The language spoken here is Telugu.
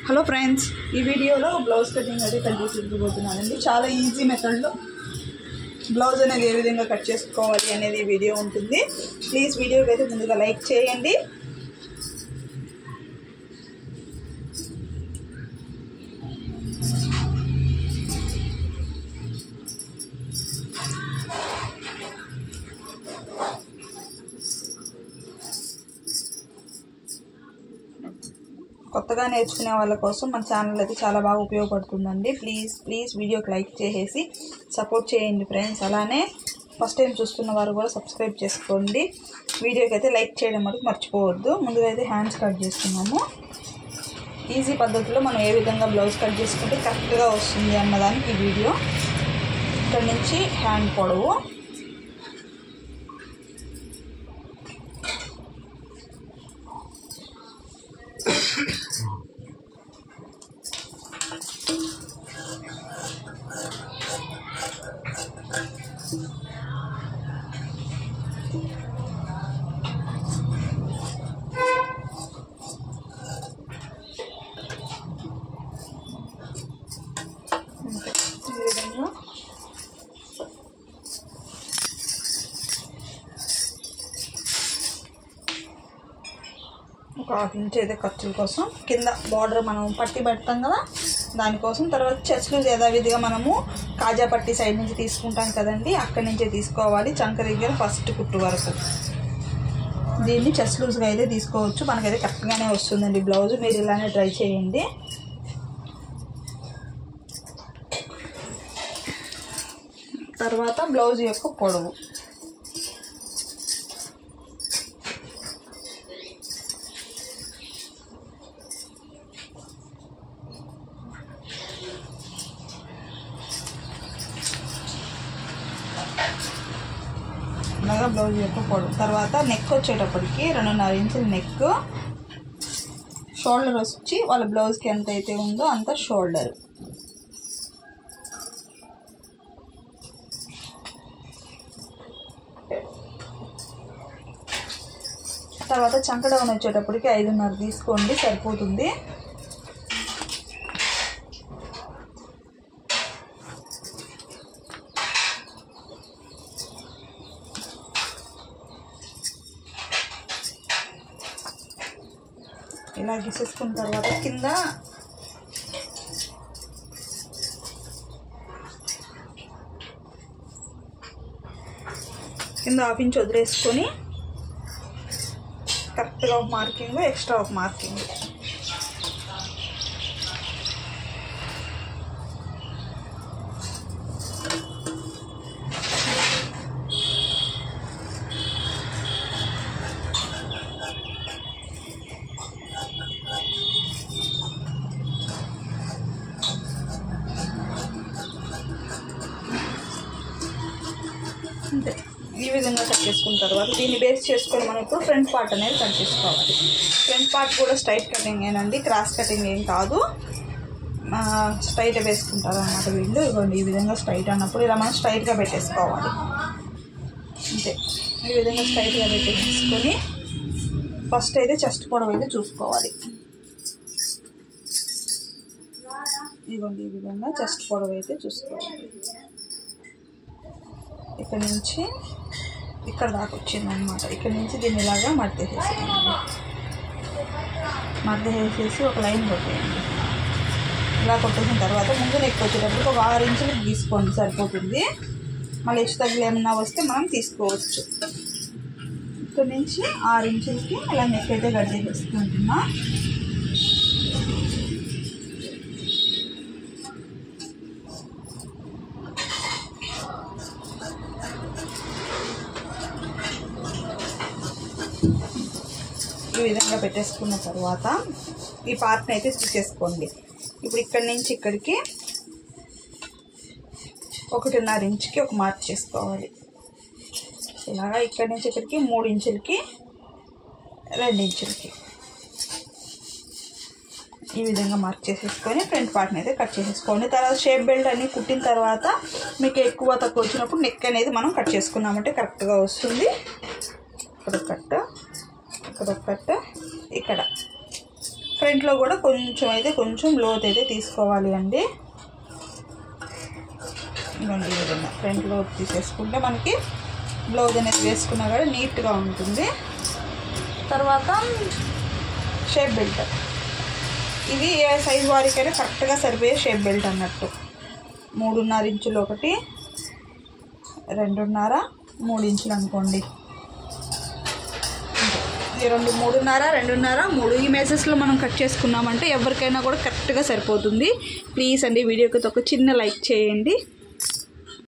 హలో ఫ్రెండ్స్ ఈ వీడియోలో బ్లౌజ్ కటింగ్ అయితే కట్ చేసి చూపించబోతున్నానండి చాలా ఈజీ మెథడ్లో బ్లౌజ్ అనేది ఏ విధంగా కట్ చేసుకోవాలి అనేది ఈ వీడియో ఉంటుంది ప్లీజ్ వీడియోకి అయితే ముందుగా లైక్ చేయండి కొత్తగా నేర్చుకునే వాళ్ళ కోసం మన ఛానల్ అయితే చాలా బాగా ఉపయోగపడుతుందండి ప్లీజ్ ప్లీజ్ వీడియోకి లైక్ చేసేసి సపోర్ట్ చేయండి ఫ్రెండ్స్ అలానే ఫస్ట్ టైం చూస్తున్న వారు కూడా సబ్స్క్రైబ్ చేసుకోండి వీడియోకి అయితే లైక్ చేయడం మటుకు మర్చిపోవద్దు ముందుగా అయితే హ్యాండ్స్ కట్ చేస్తున్నాము ఈజీ పద్ధతిలో మనం ఏ విధంగా బ్లౌజ్ కట్ చేసుకుంటే కరెక్ట్గా వస్తుంది అన్నదానికి ఈ వీడియో ఇక్కడ నుంచి హ్యాండ్ పొడవు ఈ విధంగా ఒక హాఫ్ ఇంచ్ అయితే ఖర్చుల కోసం కింద బార్డర్ మనం పట్టి పెడతాం కదా దానికోసం తర్వాత చెస్ట్ లూజ్ యథావిధిగా మనము కాజా పట్టి సైడ్ నుంచి తీసుకుంటాం కదండి అక్కడి నుంచే తీసుకోవాలి చంక దగ్గర ఫస్ట్ కుట్టు వరకు దీన్ని చెస్ట్ లూజ్గా అయితే తీసుకోవచ్చు మనకైతే కరెక్ట్గానే వస్తుందండి బ్లౌజ్ మీరు ఇలానే ట్రై చేయండి తర్వాత బ్లౌజ్ యొక్క పొడవు అలాగా బ్లౌజ్ యొక్క పొడవు తర్వాత నెక్ వచ్చేటప్పటికి రెండున్నర ఇంచుల నెక్ షోల్డర్ వచ్చి వాళ్ళ బ్లౌజ్కి ఎంత అయితే ఉందో అంత షోల్డర్ తర్వాత చంకడౌన్ వచ్చేటప్పటికి ఐదున్నర తీసుకోండి సరిపోతుంది ఇలా గీసేసుకున్న తర్వాత కింద కింద హాఫ్ ఇంచ్ వదిలేసుకొని కరెక్ట్గా ఒక మార్కింగ్ ఎక్స్ట్రా ఒక మార్కింగ్ అంతే ఈ విధంగా కట్ చేసుకున్న తర్వాత దీన్ని బేస్ చేసుకొని మనం ఇప్పుడు ఫ్రంట్ పార్ట్ అనేది కట్ చేసుకోవాలి ఫ్రంట్ పార్ట్ కూడా స్ట్రైట్ కటింగ్ ఏనండి క్రాస్ కటింగ్ ఏం కాదు స్ట్రైట్ వేసుకుంటారు అన్నమాట వీళ్ళు ఇవ్వండి ఈ విధంగా స్ట్రైట్ అన్నప్పుడు ఇలా మనం స్ట్రైట్గా పెట్టేసుకోవాలి అంతే ఈ విధంగా స్ట్రైట్గా పెట్టేసుకొని ఫస్ట్ అయితే చెస్ట్ పొడవు అయితే చూసుకోవాలి ఇవ్వండి ఈ విధంగా చెస్ట్ పొడవు అయితే చూసుకోవాలి ఇక్కడ నుంచి ఇక్కడ దాకా వచ్చింది అనమాట ఇక్కడ నుంచి దీన్ని ఇలాగా మడతేసేసేయండి మడతేసేసి ఒక లైన్ కొట్టేయండి ఇలా కొట్టేసిన తర్వాత ముందు నెక్ వచ్చేటప్పుడు ఒక ఆరు ఇంచులు గీసుకోండి సరిపోతుంది మళ్ళీ హెచ్చు తగ్గులు ఏమన్నా వస్తే మనం తీసుకోవచ్చు ఇక్కడ నుంచి ఆరు ఇంచులకి ఇలా నెక్ అయితే కట్ చేసేసుకుంటున్నా ఈ విధంగా పెట్టేసుకున్న తర్వాత ఈ పార్ట్ని అయితే తీసేసుకోండి ఇప్పుడు ఇక్కడి నుంచి ఇక్కడికి ఒకటిన్నర ఇంచుకి ఒక మార్క్ చేసుకోవాలి ఇలాగా ఇక్కడి నుంచి ఇక్కడికి మూడు ఇంచులకి రెండు ఇంచులకి ఈ విధంగా మార్క్ చేసేసుకొని ఫ్రంట్ పార్ట్ని అయితే కట్ చేసేసుకోండి తర్వాత షేప్ బెల్ట్ అన్ని కుట్టిన తర్వాత మీకు ఎక్కువ తక్కువ వచ్చినప్పుడు నెక్ అనేది మనం కట్ చేసుకున్నామంటే కరెక్ట్గా వస్తుంది ఇక్కడ కట్ ఇక్కడ ఒక కట్ ఇక్కడ ఫ్రంట్లో కూడా కొంచెం అయితే కొంచెం లోత్ అయితే తీసుకోవాలి అండి ఇవ్వండి ఈ విధంగా ఫ్రంట్ లోత్ తీసేసుకుంటే మనకి బ్లౌజ్ అనేది వేసుకున్నా కూడా నీట్గా ఉంటుంది తర్వాత షేప్ బెల్ట్ ఇది ఏ సైజ్ వారికైనా కరెక్ట్గా సరిపోయే షేప్ బెల్ట్ అన్నట్టు మూడున్నర ఇంచులు ఒకటి రెండున్నర మూడు ఇంచులు అనుకోండి ఈ రెండు మూడున్నర రెండున్నర మూడు ఈ మెజెస్లో మనం కట్ చేసుకున్నామంటే ఎవరికైనా కూడా కరెక్ట్గా సరిపోతుంది ప్లీజ్ అండి వీడియోకి ఒక చిన్న లైక్ చేయండి